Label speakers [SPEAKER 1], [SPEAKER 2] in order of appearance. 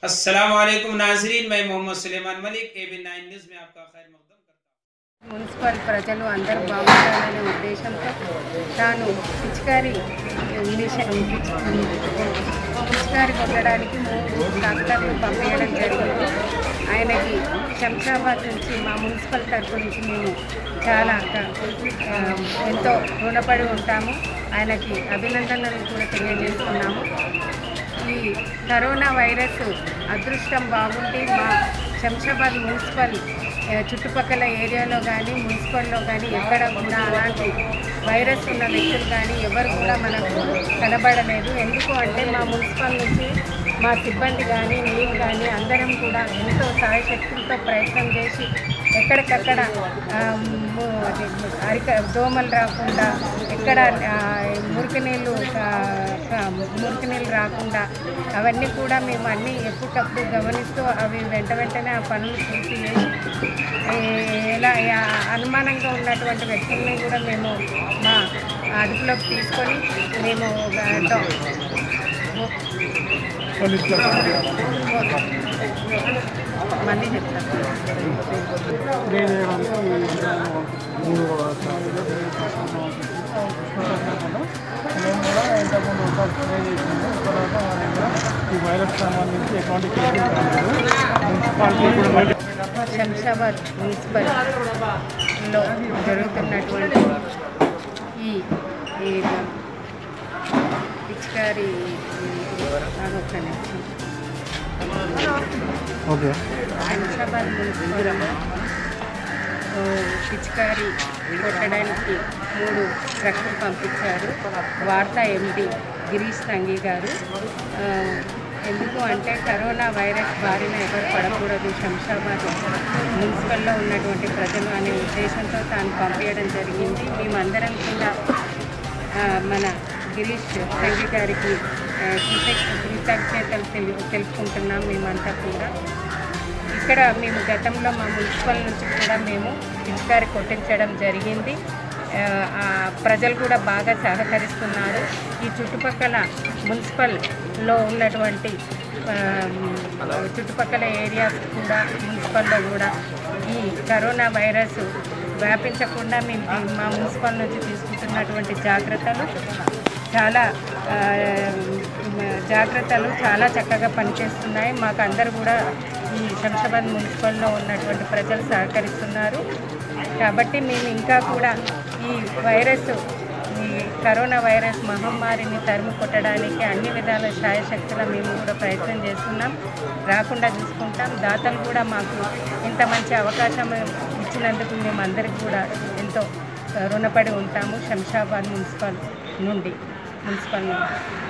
[SPEAKER 1] अस्सलाम वालेकुम नाजरीन मैं Mohammad Suleman Malik A B nine news में आपका खैर मकदम करता हूँ
[SPEAKER 2] మున్సిపల్ ప్రజలు అందరూ బాగుండాలనే ఉద్దేశంతో తాను పిచికారి మిషన్ పిచికారి కొట్టడానికి మూడు ట్రాక్టర్లు పంపించడం జరిగింది ఆయనకి శంషాబాద్ నుంచి మా మున్సిపల్ తరపు నుంచి మేము చాలా ఆ, ఎంతో రుణపడి ఉంటాము ఆయనకి అభినందనలు కూడా తెలియజేస్తున్నాము ఈ కరోనా వైరస్ అదృష్టం బాగుండి మా శంషాబాద్ మున్సిపల్ ఆ, చుట్టుపక్కల ఏరియాలో కానీ మున్సిపల్లో కానీ ఎక్కడ కూడా అలాంటి వైరస్ ఉన్న వ్యక్తులు కానీ ఎవరు కూడా మనకు కనబడలేదు ఎందుకు అంటే మా మున్సిపల్ నుంచి మా సిబ్బంది కానీ మేము కానీ అందరం కూడా ఎంతో సాయశక్తులతో ప్రయత్నం చేసి ఎక్కడికక్కడ ఆ, ము- అది అరిక దోమలు రాకుండా ఎక్కడ ఆ, మురికి నీళ్ళు ఆ, ఆ, మురికి నీళ్ళు రాకుండా అవన్నీ కూడా మేము అన్నీ ఎప్పటికప్పుడు గమనిస్తూ అవి వెంట వెంటనే ఆ పనులు పూర్తి చేసి ఏ- ఎలా ఆ అనుమానంగా ఉన్నటువంటి వ్యక్తుల్ని కూడా మేము మా అదుపులోకి తీసుకొని మేము ఆ, డా- మళ్ళీ చెప్తాను
[SPEAKER 3] మేము కూడా ఇంతకుముందు ఒకసారి స్ప్రే చేసినాము తర్వాత మనం కూడా ఈ వైరస్ సంబంధించి ఎటువంటి కేసులు రాలేదు మున్సిపాలిటీ కూడా బయట
[SPEAKER 2] శంషాబాద్ మున్సిపల్లో జరుగుతున్నటువంటి ఈ ఈ పిచికారి నాకు ఒక్క నిమిషం.
[SPEAKER 3] ఓకే
[SPEAKER 2] శంషాబాద్ మున్సిపల్లో ఓ, పిచికారి కొట్టడానికి మూడు ట్రక్కులు పంపించారు వార్తా ఎండి గిరీష్ సంఘీ గారు ఆ, ఎందుకు అంటే కరోనా వైరస్ బారిన ఎవరు పడకూడదు శంషాబాద్ మున్సిపల్లో ఉన్నటువంటి ప్రజలు అనే ఉద్దేశంతో తాను పంపించడం జరిగింది మేమందరం కూడా ఆ, మన గిరీష్ సంఘీ గారికి ఆ, కృతజ్ఞ కృతజ్ఞతలు తెలు తెలుపుకుంటున్నాం మేమంతా కూడా ఇక్కడ మేము గతంలో మా మున్సిపల్ నుంచి కూడా మేము పిచికారి కొట్టించడం జరిగింది ఆ, ఆ ప్రజలు కూడా బాగా సహకరిస్తున్నారు ఈ చుట్టుపక్కల మున్సిపల్లో ఉన్నటువంటి ఆ, చుట్టుపక్కల ఏరియాస్ కూడా మున్సిపల్లో కూడా ఈ కరోనా వైరస్ వ్యాపించకుండా మేము ఈ- మా మున్సిపల్ నుంచి తీసుకుంటున్నటువంటి జాగ్రత్తలు చాలా ఆ, జాగ్రత్తలు చాలా చక్కగా పనిచేస్తున్నాయి మాకు అందరు కూడా ఈ శంషాబాద్ మున్సిపల్లో ఉన్నటువంటి ప్రజలు సహకరిస్తున్నారు కాబట్టి మేము ఇంకా కూడా ఈ వైరస్ ఈ కరోనా వైరస్ మహమ్మారిని తరిమి కొట్టడానికి అన్ని విధాల శాయశక్తుల మేము కూడా ప్రయత్నం చేస్తున్నాం రాకుండా చూసుకుంటాం దాతలు కూడా మాకు ఇంత మంచి అవకాశం ఇచ్చినందుకు మేము అందరికి కూడా ఎంతో రుణపడి ఉంటాము శంషాబాద్ మున్సిపల్ నుండి మున్సిపల్ నుండి